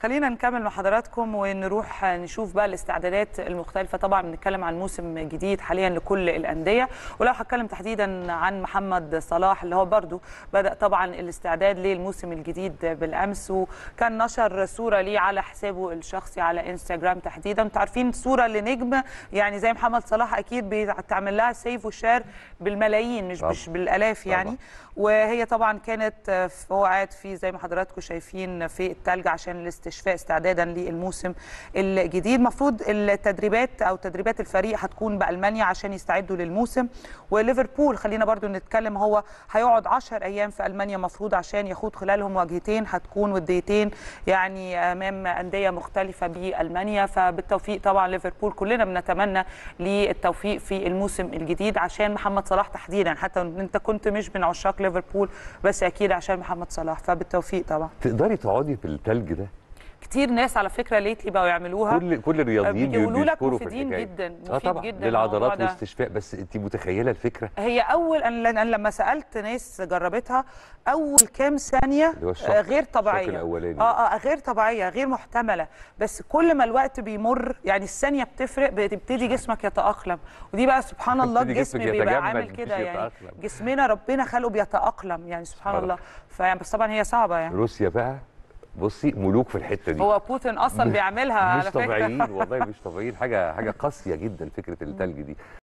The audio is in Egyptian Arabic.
خلينا نكمل مع حضراتكم ونروح نشوف بقى الاستعدادات المختلفة طبعا بنتكلم عن موسم جديد حاليا لكل الأندية ولو هتكلم تحديدا عن محمد صلاح اللي هو برضو بدأ طبعا الاستعداد للموسم الجديد بالأمس وكان نشر صورة ليه على حسابه الشخصي على انستجرام تحديدا انتوا عارفين صورة لنجم يعني زي محمد صلاح أكيد بتعمل لها سيف وشير بالملايين مش طبعا. مش بالآلاف يعني طبعا. وهي طبعا كانت هو قاعد في زي ما حضراتكم شايفين في التلج عشان الاستشفاء استعدادا للموسم الجديد المفروض التدريبات او تدريبات الفريق هتكون بالمانيا عشان يستعدوا للموسم وليفربول خلينا برضو نتكلم هو هيقعد 10 ايام في المانيا مفروض عشان يخوض خلالهم مواجهتين هتكون وديتين يعني امام انديه مختلفه بالمانيا فبالتوفيق طبعا ليفربول كلنا بنتمنى للتوفيق في الموسم الجديد عشان محمد صلاح تحديدا حتى انت كنت مش من عشاق ليفربول بس اكيد عشان محمد صلاح فبالتوفيق طبعا تقدري تقعدي في التلج ده كتير ناس على فكره ليتلي بقوا يعملوها كل كل الرياضيين بيقولوا لك بيشكروا في مفيدين الحكاية. جدا اه مفيد طبعا جدا الموضوع للعضلات ده. والاستشفاء بس انت متخيله الفكره هي اول انا أنا لما سالت ناس جربتها اول كام ثانيه اللي هو الشوك- آه، غير الشوك طبيعيه الأولاني. اه اه غير طبيعيه غير محتمله بس كل ما الوقت بيمر يعني الثانيه بتفرق بتبتدي جسمك يتاقلم ودي بقى سبحان الله يبتدي الجسم جسمك بيبقى يتجمد عامل مش كده يعني يتأقلم. جسمنا ربنا خلقه بيتاقلم يعني سبحان سبحان الله فيعني بس طبعا هي صعبه يعني روسيا بقى بصي ملوك في الحته دي هو بوتين اصلا بيعملها مش على فكره طبيعيين والله مش طبيعيين حاجه حاجه قاسيه جدا فكره التلج دي